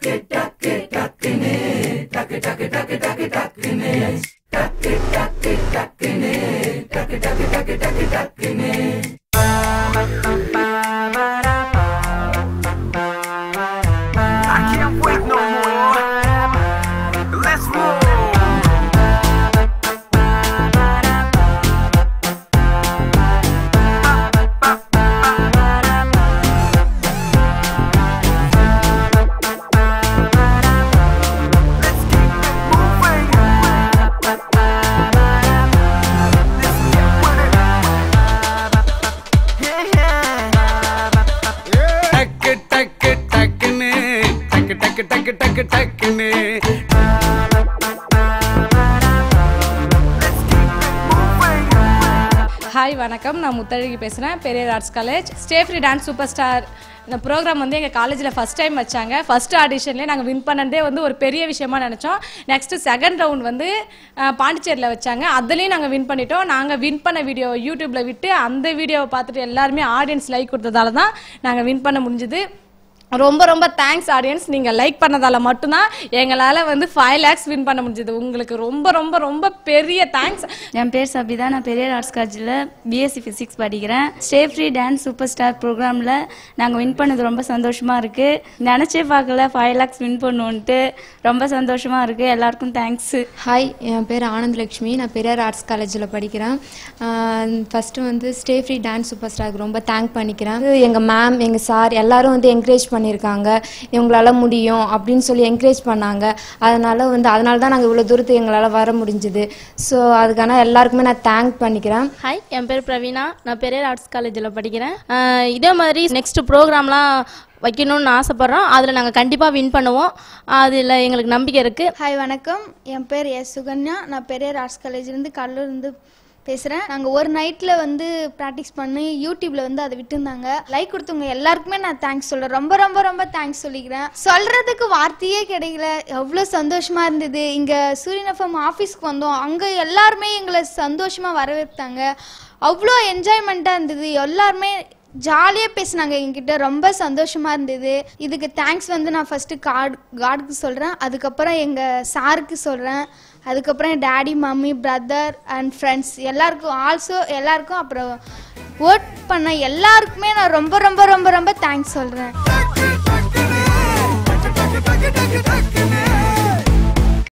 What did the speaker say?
I can't wait no more. Let's roll. Let's keep it moving. Let's get with it. Yeah, yeah. டக்கு டக்கு டக்குன்னு டக்கு டக்கு டக்கு டக்கு டக்குன்னு Let's keep it moving. Hi வணக்கம் நான் முத்தழகி பேசுகிறேன் Periyar arts college stay free dance super star இந்த ப்ரோக்ராம் வந்து எங்கள் காலேஜில் ஃபஸ்ட் டைம் வச்சாங்க ஃபஸ்ட் ஆடிஷன்லேயே நாங்கள் வின் பண்ணதே வந்து ஒரு பெரிய விஷயமா நினச்சோம் நெக்ஸ்ட்டு செகண்ட் ரவுண்ட் வந்து அஹ், பாண்டிச்சேரியில் வச்சாங்க அதுலேயும் நாங்கள் வின் பண்ணிட்டோம் நாங்கள் வின் பண்ண வீடியோ யூடியூப்பில் விட்டு அந்த வீடியோவை பார்த்துட்டு எல்லாருமே ஆடியன்ஸ் லைக் கொடுத்ததால தான் நாங்கள் வின் பண்ண முடிஞ்சுது ரொம்ப ரொம்ப தேங்க்ஸ் ஆடியன்ஸ் நீங்கள் லைக் பண்ணதால மட்டும்தான் எங்களால் வந்து ஃபைவ் லேக்ஸ் வின் பண்ண முடிஞ்சது உங்களுக்கு ரொம்ப ரொம்ப ரொம்ப பெரிய தேங்க்ஸ் என் பேர் சபிதா நான் பெரியார் ஆர்ட்ஸ் காலேஜில் பிஎஸ்சி ஃபிசிக்ஸ் படிக்கிறேன் stay free dance super star ப்ரோக்ராமில் நாங்கள் வின் பண்ணது ரொம்ப சந்தோஷமாக இருக்குது நினச்சே பார்க்கல ஃபைவ் லேக்ஸ் வின் பண்ணுவோன்ட்டு ரொம்ப சந்தோஷமாக இருக்குது எல்லாருக்கும் தேங்க்ஸு ஹாய் என் பேர் ஆனந்தலக்ஷ்மி நான் பெரியார் ஆர்ட்ஸ் காலேஜில் படிக்கிறேன் ஃபஸ்ட்டு வந்து ஸ்டே ஃப்ரீ டான்ஸ் சூப்பர் ஸ்டாருக்கு ரொம்ப தேங்க் பண்ணிக்கிறேன் எங்கள் மேம் எங்கள் சார் எல்லாரும் வந்து என்கரேஜ் பண்ணியிருக்காங்க இவங்களால முடியும் அப்படின்னு சொல்லி என்கரேஜ் பண்ணாங்க அதனால வந்து அதனால தான் நாங்கள் இவ்வளோ தூரத்துக்கு எங்களால் வர முடிஞ்சுது ஸோ அதுக்கான எல்லாருக்குமே நான் தேங்க் பண்ணிக்கிறேன் ஹாய் என் பேர் பிரவீனா நான் பெரியார் ஆர்ட்ஸ் காலேஜில் படிக்கிறேன் அஹ் இதே மாதிரி நெக்ஸ்ட் ப்ரோக்ராம்லாம் வைக்கணும்னு ஆசைப்பட்றோம் அதில் நாங்கள் கண்டிப்பாக வின் பண்ணுவோம் அதில் எங்களுக்கு நம்பிக்கை இருக்குது ஹாய் வணக்கம் என் பேர் எஸ் சுகன்யா நான் பெரியார் ஆர்ட்ஸ் காலேஜ்லேருந்து கடலூர்லேருந்து பேசுகிறேன் நாங்கள் ஒரு நைட்டில் வந்து ப்ராக்டிஸ் பண்ணி யூடியூப்பில் வந்து அதை விட்டுருந்தாங்க லைக் கொடுத்தவங்க எல்லாருக்குமே நான் தேங்க்ஸ் சொல்கிறேன் ரொம்ப ரொம்ப ரொம்ப தேங்க்ஸ் சொல்லிக்கிறேன் சொல்கிறதுக்கு வார்த்தையே கிடைக்கல எவ்வளோ சந்தோஷமாக இருந்தது இங்கே சூரியன் எஃப்எம் ஆஃபீஸ்க்கு வந்தோம் அங்கே எல்லாருமே எங்களை சந்தோஷமாக வரவேற்றாங்க அவ்வளோ என்ஜாய்மெண்ட்டாக இருந்தது எல்லாருமே ஜாலியாக பேசினாங்க என்கிட்ட ரொம்ப சந்தோஷமாக இருந்தது இதுக்கு தேங்க்ஸ் வந்து நான் ஃபஸ்ட்டு காட் காடுக்கு சொல்கிறேன் அதுக்கப்புறம் எங்கள் சாருக்கு சொல்கிறேன் அதுக்கப்புறம் என் daddy mummy brother and friends எல்லாருக்கும் ஆல்சோ எல்லாருக்கும் அப்புறம் ஓட் பண்ண எல்லாருக்குமே நான் ரொம்ப ரொம்ப ரொம்ப ரொம்ப தேங்க்ஸ் சொல்கிறேன் Tuck it, tuck it in. Tuck it, tuck it, tuck it, tuck it, tuck it in.